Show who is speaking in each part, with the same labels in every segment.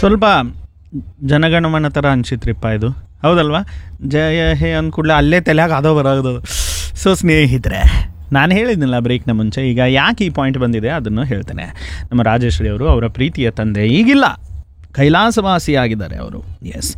Speaker 1: ಸ್ವಲ್ಪ ಜನಗಣಮನ ಥರ ಅನ್ಸಿತ್ರಿಪ್ಪ ಇದು ಹೌದಲ್ವಾ ಜಯ ಹೇ ಅಂದ ಕೂಡಲೇ ಅಲ್ಲೇ ತಲೆಯಾಗ ಅದೋ ಬರೋದು ಸೊ ಸ್ನೇಹಿತರೆ ನಾನು ಹೇಳಿದ್ನಲ್ಲ ಬ್ರೇಕ್ನ ಮುಂಚೆ ಈಗ ಯಾಕೆ ಈ ಪಾಯಿಂಟ್ ಬಂದಿದೆ ಅದನ್ನು ಹೇಳ್ತೇನೆ ನಮ್ಮ ರಾಜೇಶ್ವರಿ ಅವರು ಅವರ ಪ್ರೀತಿಯ ತಂದೆ ಈಗಿಲ್ಲ ಕೈಲಾಸವಾಸಿಯಾಗಿದ್ದಾರೆ ಅವರು ಎಸ್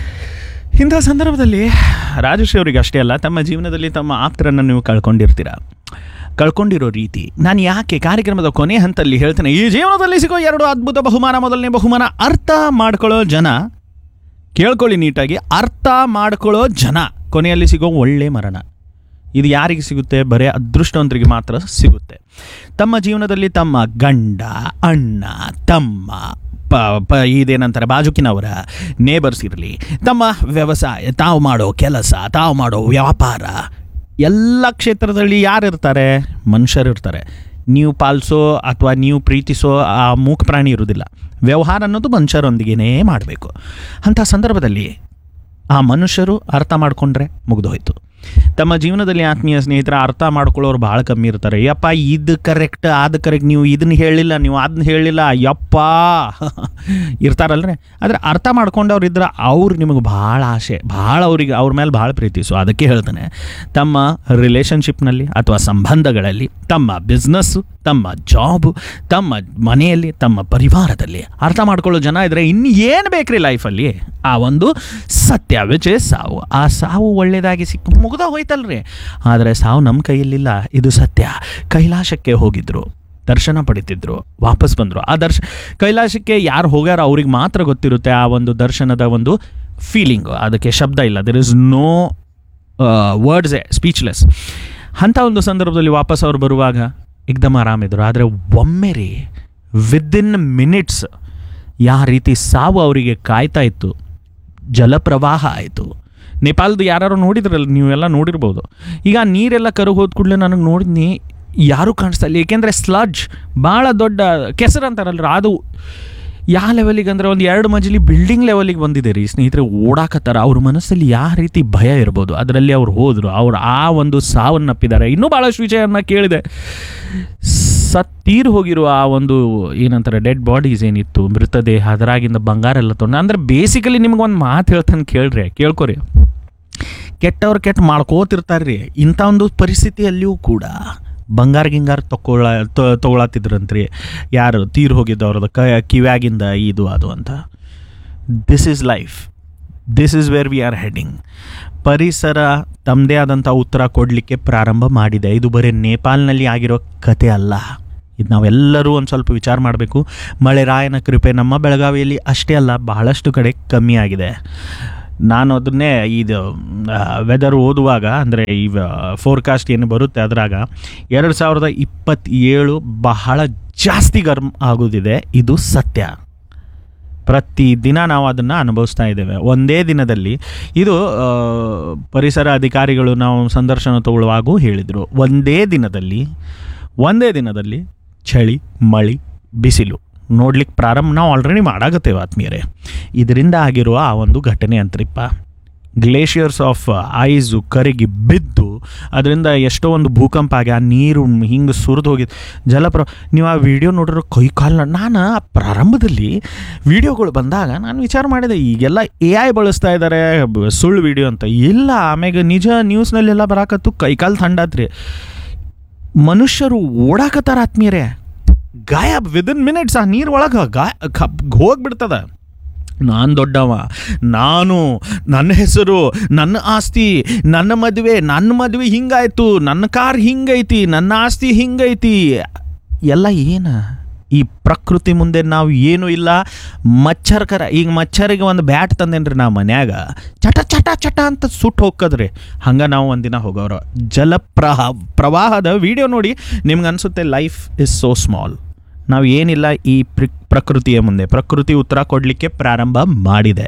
Speaker 1: ಇಂಥ ಸಂದರ್ಭದಲ್ಲಿ ರಾಜಶ್ರೀ ಅವರಿಗೆ ಅಷ್ಟೇ ಅಲ್ಲ ತಮ್ಮ ಜೀವನದಲ್ಲಿ ತಮ್ಮ ಆಪ್ತರನ್ನು ನೀವು ಕಳ್ಕೊಂಡಿರ್ತೀರ ಕಳ್ಕೊಂಡಿರೋ ರೀತಿ ನಾನು ಯಾಕೆ ಕಾರ್ಯಕ್ರಮದ ಕೊನೆ ಹಂತಲ್ಲಿ ಹೇಳ್ತೇನೆ ಈ ಜೀವನದಲ್ಲಿ ಸಿಗೋ ಎರಡು ಅದ್ಭುತ ಬಹುಮಾನ ಮೊದಲನೇ ಬಹುಮಾನ ಅರ್ಥ ಮಾಡ್ಕೊಳ್ಳೋ ಜನ ಕೇಳ್ಕೊಳ್ಳಿ ನೀಟಾಗಿ ಅರ್ಥ ಮಾಡ್ಕೊಳ್ಳೋ ಜನ ಕೊನೆಯಲ್ಲಿ ಸಿಗೋ ಒಳ್ಳೆ ಮರಣ ಇದು ಯಾರಿಗೆ ಸಿಗುತ್ತೆ ಬರೀ ಅದೃಷ್ಟವಂತರಿಗೆ ಮಾತ್ರ ಸಿಗುತ್ತೆ ತಮ್ಮ ಜೀವನದಲ್ಲಿ ತಮ್ಮ ಗಂಡ ಅಣ್ಣ ತಮ್ಮ ಪ ಪ ಇದೇನಂತಾರೆ ಬಾಜುಕಿನವರ ನೇಬರ್ಸ್ ಇರಲಿ ತಮ್ಮ ವ್ಯವಸಾಯ ತಾವು ಮಾಡೋ ಕೆಲಸ ತಾವು ಮಾಡೋ ವ್ಯಾಪಾರ ಎಲ್ಲ ಕ್ಷೇತ್ರದಲ್ಲಿ ಯಾರಿರ್ತಾರೆ ಮನುಷ್ಯರಿರ್ತಾರೆ ನೀವು ಪಾಲಿಸೋ ಅಥವಾ ನೀವು ಪ್ರೀತಿಸೋ ಆ ಮೂಕ ಪ್ರಾಣಿ ಇರೋದಿಲ್ಲ ವ್ಯವಹಾರ ಅನ್ನೋದು ಮನುಷ್ಯರೊಂದಿಗೇ ಮಾಡಬೇಕು ಅಂಥ ಸಂದರ್ಭದಲ್ಲಿ ಆ ಮನುಷ್ಯರು ಅರ್ಥ ಮಾಡಿಕೊಂಡ್ರೆ ಮುಗಿದೋಯ್ತು ತಮ್ಮ ಜೀವನದಲ್ಲಿ ಆತ್ಮೀಯ ಸ್ನೇಹಿತರ ಅರ್ಥ ಮಾಡ್ಕೊಳ್ಳೋರು ಭಾಳ ಕಮ್ಮಿ ಇರ್ತಾರೆ ಯಪ್ಪ ಇದು ಕರೆಕ್ಟ್ ಅದು ಕರೆಕ್ಟ್ ನೀವು ಇದನ್ನ ಹೇಳಿಲ್ಲ ನೀವು ಅದನ್ನ ಹೇಳಿಲ್ಲ ಯಪ್ಪ ಇರ್ತಾರಲ್ರಿ ಆದರೆ ಅರ್ಥ ಮಾಡ್ಕೊಂಡವ್ರು ಇದ್ರೆ ಅವ್ರು ನಿಮಗೆ ಭಾಳ ಆಸೆ ಭಾಳ ಅವ್ರಿಗೆ ಅವ್ರ ಮೇಲೆ ಭಾಳ ಪ್ರೀತಿ ಸೊ ಅದಕ್ಕೆ ಹೇಳ್ತಾನೆ ತಮ್ಮ ರಿಲೇಷನ್ಶಿಪ್ನಲ್ಲಿ ಅಥವಾ ಸಂಬಂಧಗಳಲ್ಲಿ ತಮ್ಮ ಬಿಸ್ನೆಸ್ಸು ತಮ್ಮ ಜಾಬು ತಮ್ಮ ಮನೆಯಲ್ಲಿ ತಮ್ಮ ಪರಿವಾರದಲ್ಲಿ ಅರ್ಥ ಮಾಡ್ಕೊಳ್ಳೋ ಜನ ಇದ್ರೆ ಇನ್ನು ಏನು ಬೇಕ್ರಿ ಲೈಫಲ್ಲಿ ಆ ಒಂದು ಸತ್ಯ ವಿಚ್ ಇಸ್ ಸಾವು ಆ ಸಾವು ಒಳ್ಳೆಯದಾಗಿ ಸಿಕ್ಕ ಮುಗ್ದ ಹೋಯ್ತಲ್ರಿ ಆದರೆ ಸಾವು ನಮ್ಮ ಕೈಯಲ್ಲಿಲ್ಲ ಇದು ಸತ್ಯ ಕೈಲಾಸಕ್ಕೆ ಹೋಗಿದ್ರು ದರ್ಶನ ಪಡಿತಿದ್ರು ವಾಪಸ್ ಬಂದರು ಆ ದರ್ಶ ಕೈಲಾಸಕ್ಕೆ ಯಾರು ಹೋಗ್ಯಾರ ಅವ್ರಿಗೆ ಮಾತ್ರ ಗೊತ್ತಿರುತ್ತೆ ಆ ಒಂದು ದರ್ಶನದ ಒಂದು ಫೀಲಿಂಗು ಅದಕ್ಕೆ ಶಬ್ದ ಇಲ್ಲ there is no words a speechless ಅಂಥ ಒಂದು ಸಂದರ್ಭದಲ್ಲಿ ವಾಪಸ್ ಅವ್ರು ಬರುವಾಗ ಏಕ್ದಮ್ ಆರಾಮಿದ್ರು ಆದರೆ ಒಮ್ಮೆ ರೀ ವಿದಿನ್ ಮಿನಿಟ್ಸ್ ಯಾವ ರೀತಿ ಸಾವು ಅವರಿಗೆ ಕಾಯ್ತಾ ಇತ್ತು ಜಲಪ್ರವಾಹ ಆಯಿತು ನೇಪಾಳದ ಯಾರು ನೋಡಿದ್ರಲ್ಲ ನೀವೆಲ್ಲ ನೋಡಿರ್ಬೋದು ಈಗ ಆ ನೀರೆಲ್ಲ ಕರಗಿ ಹೋದ ಕೂಡಲೇ ನನಗೆ ನೋಡಿದ್ನಿ ಯಾರೂ ಕಾಣಿಸ್ತಾ ಇಲ್ಲ ಏಕೆಂದರೆ ಸ್ಲಡ್ಜ್ ಭಾಳ ದೊಡ್ಡ ಕೆಸರು ಅಂತಾರಲ್ರ ಅದು ಯಾವ ಲೆವೆಲಿಗೆ ಅಂದರೆ ಒಂದು ಎರಡು ಮಜಲಿ ಬಿಲ್ಡಿಂಗ್ ಲೆವೆಲಿಗೆ ಬಂದಿದೆ ರೀ ಸ್ನೇಹಿತರೆ ಓಡಾಕತ್ತಾರ ಅವ್ರ ಮನಸ್ಸಲ್ಲಿ ಯಾವ ರೀತಿ ಭಯ ಇರ್ಬೋದು ಅದರಲ್ಲಿ ಅವ್ರು ಹೋದರು ಅವ್ರು ಆ ಒಂದು ಸಾವನ್ನಪ್ಪಿದ್ದಾರೆ ಇನ್ನೂ ಭಾಳಷ್ಟು ವಿಷಯವನ್ನು ಕೇಳಿದೆ ಸತ್ತೀರು ಹೋಗಿರುವ ಆ ಒಂದು ಏನಂತಾರೆ ಡೆಡ್ ಬಾಡೀಸ್ ಏನಿತ್ತು ಮೃತದೇಹ ಅದರಾಗಿಂದ ಬಂಗಾರ ಎಲ್ಲ ತೊಗೊಂಡು ಅಂದರೆ ಬೇಸಿಕಲಿ ನಿಮ್ಗೆ ಒಂದು ಮಾತು ಹೇಳ್ತಾನೆ ಕೇಳ್ರಿ ಕೇಳ್ಕೊರಿ ಕೆಟ್ಟವ್ರು ಕೆಟ್ಟ ಮಾಡ್ಕೋತಿರ್ತಾರೆ ರೀ ಇಂಥ ಒಂದು ಪರಿಸ್ಥಿತಿಯಲ್ಲಿಯೂ ಕೂಡ ಬಂಗಾರ ಗಿಂಗಾರ ತಗೊಳ್ಳ ತೊಗೊಳತ್ತಿದ್ರಂತ್ರಿ ಯಾರು ತೀರು ಹೋಗಿದ್ದವ್ರದ್ದು ಕ ಕಿವ್ಯಾಗಿಂದ ಇದು ಅದು ಅಂತ this is life this is where we are heading ಪರಿಸರ ತಮ್ಮದೇ ಆದಂಥ ಉತ್ತರ ಕೊಡಲಿಕ್ಕೆ ಪ್ರಾರಂಭ ಮಾಡಿದೆ ಇದು ಬರೀ ನೇಪಾಲ್ನಲ್ಲಿ ಆಗಿರೋ ಕತೆ ಅಲ್ಲ ಇದು ನಾವೆಲ್ಲರೂ ಒಂದು ಸ್ವಲ್ಪ ವಿಚಾರ ಮಾಡಬೇಕು ಮಳೆ ರಾಯನ ಕೃಪೆ ನಮ್ಮ ಬೆಳಗಾವಿಯಲ್ಲಿ ಅಷ್ಟೇ ಅಲ್ಲ ಬಹಳಷ್ಟು ಕಡೆ ಕಮ್ಮಿ ಆಗಿದೆ ನಾನು ಅದನ್ನೇ ಇದು ವೆದರ್ ಓದುವಾಗ ಅಂದರೆ ಈ ಫೋರ್ಕಾಸ್ಟ್ ಏನು ಬರುತ್ತೆ ಅದರಾಗ ಎರಡು ಸಾವಿರದ ಇಪ್ಪತ್ತೇಳು ಬಹಳ ಜಾಸ್ತಿ ಗರ್ಮ್ ಆಗೋದಿದೆ ಇದು ಸತ್ಯ ಪ್ರತಿದಿನ ನಾವು ಅದನ್ನು ಅನುಭವಿಸ್ತಾ ಇದ್ದೇವೆ ಒಂದೇ ದಿನದಲ್ಲಿ ಇದು ಆ, ಪರಿಸರ ಅಧಿಕಾರಿಗಳು ನಾವು ಸಂದರ್ಶನ ತಗೊಳ್ಳುವಾಗೂ ಹೇಳಿದರು ಒಂದೇ ದಿನದಲ್ಲಿ ಒಂದೇ ದಿನದಲ್ಲಿ ಚಳಿ ಮಳಿ ಬಿಸಿಲು ನೋಡ್ಲಿಕ್ಕೆ ಪ್ರಾರಂಭ ನಾವು ಆಲ್ರೆಡಿ ಮಾಡಾಗತ್ತೇವೆ ಆತ್ಮೀಯರೇ ಇದರಿಂದ ಆಗಿರುವ ಆ ಒಂದು ಘಟನೆ ಅಂತ್ರಿಪ್ಪ ಗ್ಲೇಷಿಯರ್ಸ್ ಆಫ್ ಐಸು ಕರಗಿ ಬಿದ್ದು ಅದರಿಂದ ಎಷ್ಟೋ ಒಂದು ಭೂಕಂಪ ಆಗಿ ಆ ನೀರು ಹಿಂಗೆ ಸುರಿದು ಹೋಗಿದ್ದು ಜಲಪ್ರ ನೀವು ಆ ವಿಡಿಯೋ ನೋಡಿರೋ ಕೈ ಕಾಲು ನಾನು ಆ ಪ್ರಾರಂಭದಲ್ಲಿ ವಿಡಿಯೋಗಳು ಬಂದಾಗ ನಾನು ವಿಚಾರ ಮಾಡಿದೆ ಈಗೆಲ್ಲ ಎ ಐ ಬಳಸ್ತಾ ಇದ್ದಾರೆ ಬ- ಸುಳ್ಳು ವಿಡಿಯೋ ಅಂತ ಇಲ್ಲ ಆಮ್ಯಾಗ ನಿಜ ನ್ಯೂಸ್ನಲ್ಲೆಲ್ಲ ಬರಾಕತ್ತು ಕೈ ಕಾಲು ಥಂಡಾತ್ರಿ ಮನುಷ್ಯರು ಓಡಾಕತ್ತಾರ ಆತ್ಮೀಯರೇ ಗಾಯಬ್ ವಿದಿನ್ ಮಿನಿಟ್ಸ್ ಆ ನೀರು ಒಳಗೆ ಗಾಯ ಹೋಗ್ಬಿಡ್ತದ ನಾನು ದೊಡ್ಡವ ನಾನು ನನ್ನ ಹೆಸರು ನನ್ನ ಆಸ್ತಿ ನನ್ನ ಮದುವೆ ನನ್ನ ಮದುವೆ ಹಿಂಗಾಯ್ತು ನನ್ನ ಕಾರ್ ಹಿಂಗೈತಿ ನನ್ನ ಆಸ್ತಿ ಹಿಂಗೈತಿ ಎಲ್ಲ ಏನು ಈ ಪ್ರಕೃತಿ ಮುಂದೆ ನಾವು ಏನೂ ಇಲ್ಲ ಮಚ್ಚರ್ಕರ ಈಗ ಮಚ್ಚರಿಗೆ ಒಂದು ಬ್ಯಾಟ್ ತಂದೇನ್ರಿ ನಾ ಮನ್ಯಾಗ ಚಟ ಚಟ ಚಟ ಅಂತ ಸುಟ್ಟು ಹೋಗ್ಕದ್ರಿ ಹಂಗೆ ನಾವು ಒಂದಿನ ಹೋಗೋರು ಜಲಪ್ರಹ ಪ್ರವಾಹದ ವಿಡಿಯೋ ನೋಡಿ ನಿಮ್ಗೆ ಅನಿಸುತ್ತೆ ಲೈಫ್ ಇಸ್ ಸೋ ಸ್ಮಾಲ್ ನಾವು ಏನಿಲ್ಲ ಈ ಪ್ರ ಪ್ರಕೃತಿಯ ಮುಂದೆ ಪ್ರಕೃತಿ ಉತ್ತರ ಕೊಡಲಿಕ್ಕೆ ಪ್ರಾರಂಭ ಮಾಡಿದೆ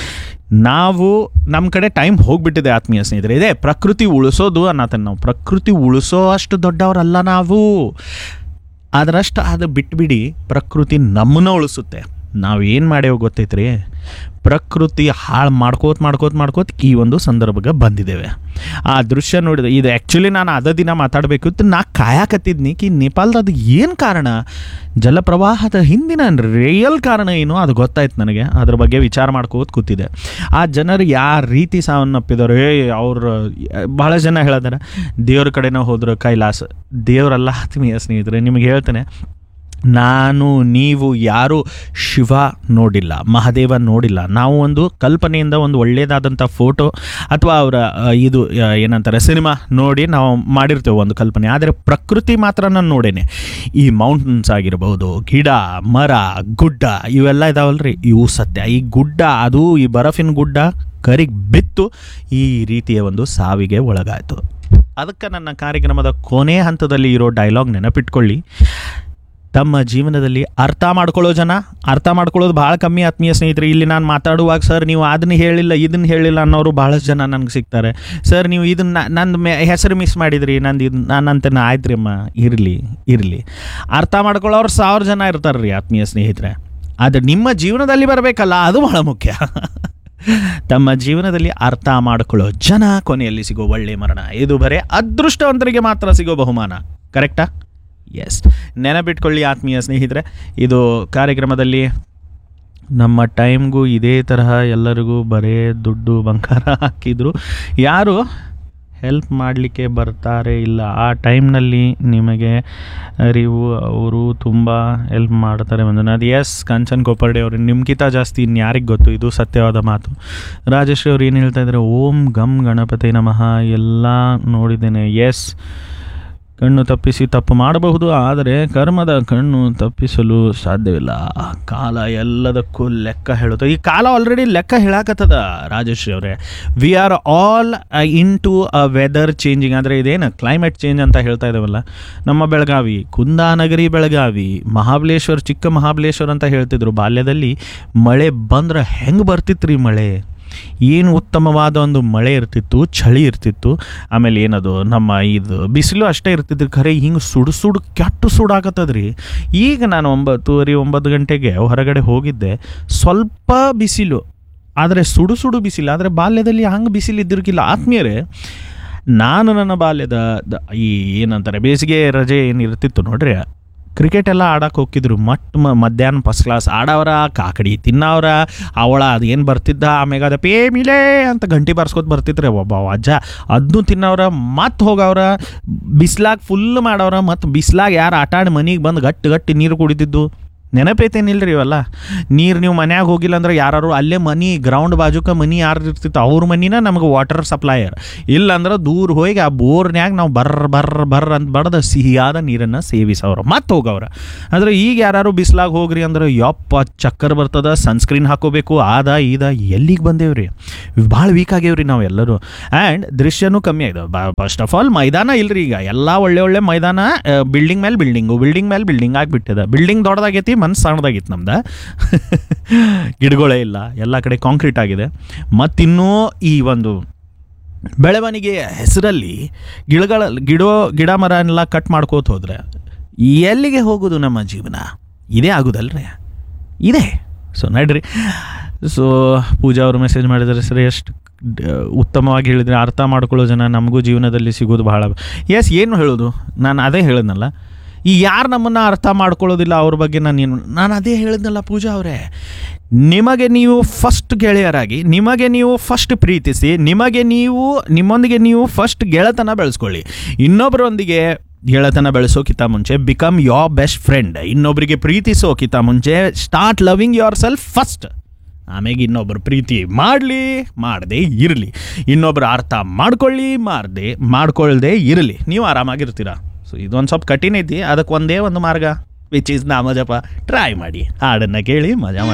Speaker 1: ನಾವು ನಮ್ಮ ಕಡೆ ಟೈಮ್ ಹೋಗ್ಬಿಟ್ಟಿದೆ ಆತ್ಮೀಯ ಸ್ನೇಹಿತರೆ ಇದೆ ಪ್ರಕೃತಿ ಉಳಿಸೋದು ಅನ್ನತನ ನಾವು ಪ್ರಕೃತಿ ಉಳಿಸೋ ಅಷ್ಟು ದೊಡ್ಡವರಲ್ಲ ನಾವು ಅದರಷ್ಟು ಅದು ಬಿಟ್ಬಿಡಿ ಪ್ರಕೃತಿ ನಮ್ಮನ್ನ ಉಳಿಸುತ್ತೆ ನಾವು ಏನು ಮಾಡೇವು ಗೊತ್ತೈತ್ರಿ ಪ್ರಕೃತಿ ಹಾಳು ಮಾಡ್ಕೋತ ಮಾಡ್ಕೋತ ಮಾಡ್ಕೋತ ಈ ಒಂದು ಸಂದರ್ಭಕ್ಕೆ ಬಂದಿದ್ದೇವೆ ಆ ದೃಶ್ಯ ನೋಡಿದ ಇದು ಆ್ಯಕ್ಚುಲಿ ನಾನು ಅದ ದಿನ ಮಾತಾಡಬೇಕಿತ್ತು ನಾ ಕಾಯಕತ್ತಿದ್ನಿ ಕಿ ನೇಪಾಳದ ಅದು ಏನು ಕಾರಣ ಜಲಪ್ರವಾಹದ ಹಿಂದಿನ ರಿಯಲ್ ಕಾರಣ ಏನು ಅದು ಗೊತ್ತಾಯ್ತು ನನಗೆ ಅದ್ರ ಬಗ್ಗೆ ವಿಚಾರ ಮಾಡ್ಕೋತ ಕೂತಿದೆ ಆ ಜನರು ಯಾವ ರೀತಿ ಸಾವನ್ನಪ್ಪಿದಾರೆ ಏ ಅವ್ರು ಭಾಳ ಜನ ಹೇಳಿದಾರೆ ದೇವ್ರ ಕಡೆನೇ ಹೋದ್ರು ಕೈಲಾಸ ದೇವರಲ್ಲ ಆತ್ಮೀಯ ಸ್ನೇಹಿತರೆ ನಿಮಗೆ ಹೇಳ್ತೇನೆ ನಾನು ನೀವು ಯಾರು ಶಿವ ನೋಡಿಲ್ಲ ಮಹಾದೇವ ನೋಡಿಲ್ಲ ನಾವು ಒಂದು ಕಲ್ಪನೆಯಿಂದ ಒಂದು ಒಳ್ಳೆಯದಾದಂಥ ಫೋಟೋ ಅಥವಾ ಅವರ ಆ, ಇದು ಆ, ಏನಂತಾರೆ ಸಿನಿಮಾ ನೋಡಿ ನಾವು ಮಾಡಿರ್ತೇವೆ ಒಂದು ಕಲ್ಪನೆ ಆದರೆ ಪ್ರಕೃತಿ ಮಾತ್ರ ನಾನು ನೋಡೇನೆ ಈ ಮೌಂಟನ್ಸ್ ಆಗಿರ್ಬೋದು ಗಿಡ ಮರ ಗುಡ್ಡ ಇವೆಲ್ಲ ಇದಾವಲ್ರಿ ಇವು ಸತ್ಯ ಈ ಗುಡ್ಡ ಅದು ಈ ಬರಫಿನ ಗುಡ್ಡ ಕರಿಗೆ ಬಿತ್ತು ಈ ರೀತಿಯ ಒಂದು ಸಾವಿಗೆ ಒಳಗಾಯಿತು ಅದಕ್ಕೆ ನನ್ನ ಕಾರ್ಯಕ್ರಮದ ಕೊನೆ ಹಂತದಲ್ಲಿ ಇರೋ ಡೈಲಾಗ್ ನೆನಪಿಟ್ಕೊಳ್ಳಿ ತಮ್ಮ ಜೀವನದಲ್ಲಿ ಅರ್ಥ ಮಾಡ್ಕೊಳ್ಳೋ ಜನ ಅರ್ಥ ಮಾಡ್ಕೊಳ್ಳೋದು ಭಾಳ ಕಮ್ಮಿ ಆತ್ಮೀಯ ಸ್ನೇಹಿತರೆ ಇಲ್ಲಿ ನಾನು ಮಾತಾಡುವಾಗ ಸರ್ ನೀವು ಅದನ್ನ ಹೇಳಿಲ್ಲ ಇದನ್ನ ಹೇಳಿಲ್ಲ ಅನ್ನೋರು ಭಾಳಷ್ಟು ಜನ ನನಗೆ ಸಿಗ್ತಾರೆ ಸರ್ ನೀವು ಇದನ್ನ ನಂದು ಮೆ ಹೆಸರು ಮಿಸ್ ಮಾಡಿದ್ರಿ ನಂದು ಇದು ನಾನಂತ ಆಯ್ತು ರೀ ಅಮ್ಮ ಇರಲಿ ಇರಲಿ ಅರ್ಥ ಮಾಡ್ಕೊಳ್ಳೋರು ಸಾವಿರ ಜನ ಇರ್ತಾರೆ ರೀ ಆತ್ಮೀಯ ಸ್ನೇಹಿತರೆ ಆದರೆ ನಿಮ್ಮ ಜೀವನದಲ್ಲಿ ಬರಬೇಕಲ್ಲ ಅದು ಬಹಳ ಮುಖ್ಯ ತಮ್ಮ ಜೀವನದಲ್ಲಿ ಅರ್ಥ ಮಾಡಿಕೊಳ್ಳೋ ಜನ ಕೊನೆಯಲ್ಲಿ ಸಿಗೋ ಒಳ್ಳೆ ಮರಣ ಇದು ಬರೇ ಅದೃಷ್ಟವಂತರಿಗೆ ಮಾತ್ರ ಸಿಗೋ ಬಹುಮಾನ ಕರೆಕ್ಟಾ ಎಸ್ ನೆನಪಿಟ್ಕೊಳ್ಳಿ ಆತ್ಮೀಯ ಸ್ನೇಹಿತರೆ ಇದು ಕಾರ್ಯಕ್ರಮದಲ್ಲಿ ನಮ್ಮ ಟೈಮ್ಗೂ ಇದೇ ತರಹ ಎಲ್ಲರಿಗೂ ಬರೇ ದುಡ್ಡು ಬಂಗಾರ ಹಾಕಿದ್ರು ಯಾರು ಹೆಲ್ಪ್ ಮಾಡಲಿಕ್ಕೆ ಬರ್ತಾರೆ ಇಲ್ಲ ಆ ಟೈಮ್ನಲ್ಲಿ ನಿಮಗೆ ಅರಿವು ಅವರು ತುಂಬ ಹೆಲ್ಪ್ ಮಾಡ್ತಾರೆ ಮಂಜುನಾಥ್ ಎಸ್ ಕಾಂಚನ್ ಕೋಪರ್ಡೆ ಅವರು ನಿಮ್ಗಿಂತ ಜಾಸ್ತಿ ಇನ್ಯಾರಿಗೆ ಗೊತ್ತು ಇದು ಸತ್ಯವಾದ ಮಾತು ರಾಜಶ್ರೀ ಅವ್ರು ಏನು ಹೇಳ್ತಾ ಇದ್ದಾರೆ ಓಂ ಗಮ್ ಗಣಪತಿ ನಮಃ ಎಲ್ಲ ನೋಡಿದ್ದೇನೆ ಎಸ್ ಕಣ್ಣು ತಪ್ಪಿಸಿ ತಪ್ಪು ಮಾಡಬಹುದು ಆದರೆ ಕರ್ಮದ ಕಣ್ಣು ತಪ್ಪಿಸಲು ಸಾಧ್ಯವಿಲ್ಲ ಕಾಲ ಎಲ್ಲದಕ್ಕೂ ಲೆಕ್ಕ ಹೇಳುತ್ತೆ ಈ ಕಾಲ ಆಲ್ರೆಡಿ ಲೆಕ್ಕ ಹೇಳಾಕತ್ತದ ರಾಜಶ್ರೀ ಅವರೇ we are all into a weather changing ಅಂದರೆ ಇದೇನು ಕ್ಲೈಮೇಟ್ ಚೇಂಜ್ ಅಂತ ಹೇಳ್ತಾ ಇದ್ದಾವಲ್ಲ ನಮ್ಮ ಬೆಳಗಾವಿ ಕುಂದಾನಗರಿ ಬೆಳಗಾವಿ ಮಹಾಬಲೇಶ್ವರ್ ಚಿಕ್ಕ ಮಹಾಬಲೇಶ್ವರ್ ಅಂತ ಹೇಳ್ತಿದ್ರು ಬಾಲ್ಯದಲ್ಲಿ ಮಳೆ ಬಂದ್ರೆ ಹೆಂಗೆ ಬರ್ತಿತ್ತು ರೀ ಮಳೆ ಏನು ಉತ್ತಮವಾದ ಒಂದು ಮಳೆ ಇರ್ತಿತ್ತು ಚಳಿ ಇರ್ತಿತ್ತು ಆಮೇಲೆ ಏನದು ನಮ್ಮ ಇದು ಬಿಸಿಲು ಅಷ್ಟೇ ಇರ್ತಿತ್ತು ಖರೆ ಹಿಂಗೆ ಸುಡು ಸುಡು ಕೆಟ್ಟು ಸುಡಾಕತ್ತದ್ರಿ ಈಗ ನಾನು ಒಂಬತ್ತುವರೆ ಒಂಬತ್ತು ಗಂಟೆಗೆ ಹೊರಗಡೆ ಹೋಗಿದ್ದೆ ಸ್ವಲ್ಪ ಬಿಸಿಲು ಆದರೆ ಸುಡು ಸುಡು ಬಿಸಿಲು ಆದರೆ ಬಾಲ್ಯದಲ್ಲಿ ಹಂಗೆ ಬಿಸಿಲು ಇದ್ದಿರ್ಕಿಲ್ಲ ಆತ್ಮೀಯರೇ ನಾನು ನನ್ನ ಬಾಲ್ಯದ ದ- ಈ ಏನಂತಾರೆ ಬೇಸಿಗೆ ರಜೆ ಏನು ಇರ್ತಿತ್ತು ನೋಡ್ರಿ ಕ್ರಿಕೆಟ್ ಎಲ್ಲ ಆಡಕ್ಕೆ ಹೋಗಿದ್ರು ಮಟ್ ಮ ಮಧ್ಯಾಹ್ನ ಫಸ್ಟ್ ಕ್ಲಾಸ್ ಆಡವ್ರ ಕಾಕಡಿ ತಿನ್ನವ್ರ ಅವಳ ಅದು ಏನು ಬರ್ತಿದ್ದ ಆಮ್ಯಾಗ ಅದ ಪೇ ಮಿಲೇ ಅಂತ ಗಂಟಿ ಬಾರ್ಸ್ಕೊತ ಬರ್ತಿದ್ರೆ ಒಬ್ಬ ಅಜ್ಜ ಅದನ್ನು ತಿನ್ನವ್ರ ಮತ್ತೆ ಹೋಗವ್ರ ಬಿಸ್ಲಾಗ ಫುಲ್ ಮಾಡವ್ರ ಮತ್ತು ಬಿಸ್ಲಾಗ ಯಾರು ಆಟ ಆಡಿ ಮನೆಗೆ ಬಂದು ಗಟ್ಟಿ ಗಟ್ಟಿ ನೀರು ಕುಡಿತಿದ್ದು ನೆನಪೈತೇನಿಲ್ರಿ ಇವೆಲ್ಲ ನೀರು ನೀವು ಮನ್ಯಾಗ ಹೋಗಿಲ್ಲ ಅಂದ್ರೆ ಯಾರು ಅಲ್ಲೇ ಮನಿ ಗ್ರೌಂಡ್ ಬಾಜುಕ ಮನಿ ಯಾರು ಇರ್ತಿತ್ತು ಅವ್ರ ಮನಿನ ನಮಗೆ ವಾಟರ್ ಸಪ್ಲೈಯರ್ ಇಲ್ಲ ಅಂದ್ರೆ ದೂರ ಹೋಗಿ ಆ ಬೋರ್ನ್ಯಾಗ ನಾವು ಬರ್ರ ಬರ್ರ ಬರ್ರ ಅಂತ ಬಡ್ದು ಸಿಹಿಯಾದ ನೀರನ್ನು ಸೇವಿಸವ್ರು ಮತ್ತೆ ಹೋಗವ್ರ ಆದರೆ ಈಗ ಯಾರು ಬಿಸ್ಲಾಗ ಹೋಗ್ರಿ ಅಂದ್ರೆ ಯಪ್ಪ ಚಕ್ಕರ್ ಬರ್ತದ ಸನ್ಸ್ಕ್ರೀನ್ ಹಾಕೋಬೇಕು ಆದ ಈದ ಎಲ್ಲಿಗೆ ಬಂದೇವ್ರಿ ಭಾಳ ವೀಕ್ ಆಗೇವ್ರಿ ನಾವು ಎಲ್ಲರೂ ಆ್ಯಂಡ್ ದೃಶ್ಯನೂ ಕಮ್ಮಿ ಆಗಿದೆ ಫಸ್ಟ್ ಆಫ್ ಆಲ್ ಮೈದಾನ ಇಲ್ರಿ ಈಗ ಎಲ್ಲ ಒಳ್ಳೆ ಒಳ್ಳೆ ಮೈದಾನ ಬಿಲ್ಡಿಂಗ್ ಮೇಲೆ ಬಿಲ್ಡಿಂಗು ಬಿಲ್ಡಿಂಗ್ ಮೇಲೆ ಬಿಲ್ಡಿಂಗ್ ಆಗಿಬಿಟ್ಟಿದೆ ಬಿಲ್ಡಿಂಗ್ ದೊಡ್ಡದಾಗೈತಿ ಮನ್ಸು ಸಣ್ಣದಾಗಿತ್ತು ನಮ್ದು ಗಿಡಗಳೇ ಇಲ್ಲ ಎಲ್ಲ ಕಡೆ ಕಾಂಕ್ರೀಟ್ ಆಗಿದೆ ಮತ್ತಿನ್ನೂ ಈ ಒಂದು ಬೆಳವಣಿಗೆಯ ಹೆಸರಲ್ಲಿ ಗಿಡಗಳ ಗಿಡೋ ಗಿಡ ಮರ ಎಲ್ಲ ಕಟ್ ಮಾಡ್ಕೋತ ಹೋದ್ರೆ ಎಲ್ಲಿಗೆ ಹೋಗೋದು ನಮ್ಮ ಜೀವನ ಇದೇ ಆಗೋದಲ್ರಿ ಇದೆ ಸೊ ನಡ್ರಿ ಸೊ ಪೂಜಾ ಅವರು ಮೆಸೇಜ್ ಮಾಡಿದರೆ ಸರ್ ಎಷ್ಟು ಉತ್ತಮವಾಗಿ ಹೇಳಿದರೆ ಅರ್ಥ ಮಾಡ್ಕೊಳ್ಳೋ ಜನ ನಮಗೂ ಜೀವನದಲ್ಲಿ ಸಿಗೋದು ಬಹಳ ಎಸ್ ಏನು ಹೇಳೋದು ನಾನು ಅದೇ ಹೇಳಿದ್ನಲ್ಲ ಈ ಯಾರು ನಮ್ಮನ್ನು ಅರ್ಥ ಮಾಡ್ಕೊಳ್ಳೋದಿಲ್ಲ ಅವ್ರ ಬಗ್ಗೆ ನಾನು ಏನು ನಾನು ಅದೇ ಹೇಳಿದ್ನಲ್ಲ ಪೂಜಾ ಅವರೇ ನಿಮಗೆ ನೀವು ಫಸ್ಟ್ ಗೆಳೆಯರಾಗಿ ನಿಮಗೆ ನೀವು ಫಸ್ಟ್ ಪ್ರೀತಿಸಿ ನಿಮಗೆ ನೀವು ನಿಮ್ಮೊಂದಿಗೆ ನೀವು ಫಸ್ಟ್ ಗೆಳೆತನ ಬೆಳೆಸ್ಕೊಳ್ಳಿ ಇನ್ನೊಬ್ಬರೊಂದಿಗೆ ಗೆಳೆತನ ಬೆಳೆಸೋಕ್ಕಿಂತ ಮುಂಚೆ ಬಿಕಮ್ ಯೋರ್ ಬೆಸ್ಟ್ ಫ್ರೆಂಡ್ ಇನ್ನೊಬ್ಬರಿಗೆ ಪ್ರೀತಿಸೋಕ್ಕಿಂತ ಮುಂಚೆ start loving yourself first ಆಮೇಲೆ ಇನ್ನೊಬ್ಬರು ಪ್ರೀತಿ ಮಾಡಲಿ ಮಾಡದೆ ಇರಲಿ ಇನ್ನೊಬ್ಬರು ಅರ್ಥ ಮಾಡ್ಕೊಳ್ಳಿ ಮಾಡದೆ ಮಾಡ್ಕೊಳ್ದೆ ಇರಲಿ ನೀವು ಆರಾಮಾಗಿರ್ತೀರ ಸೊ ಇದೊಂದು ಸ್ವಲ್ಪ ಕಠಿಣ ಐತಿ ಅದಕ್ಕೆ ಒಂದೇ ಒಂದು ಮಾರ್ಗ ವಿಚ್ ಈಸ್ ನಾಮಜಪ ಟ್ರೈ ಮಾಡಿ ಹಾಡನ್ನು ಕೇಳಿ ಮಜಾ ಮಾಡಿ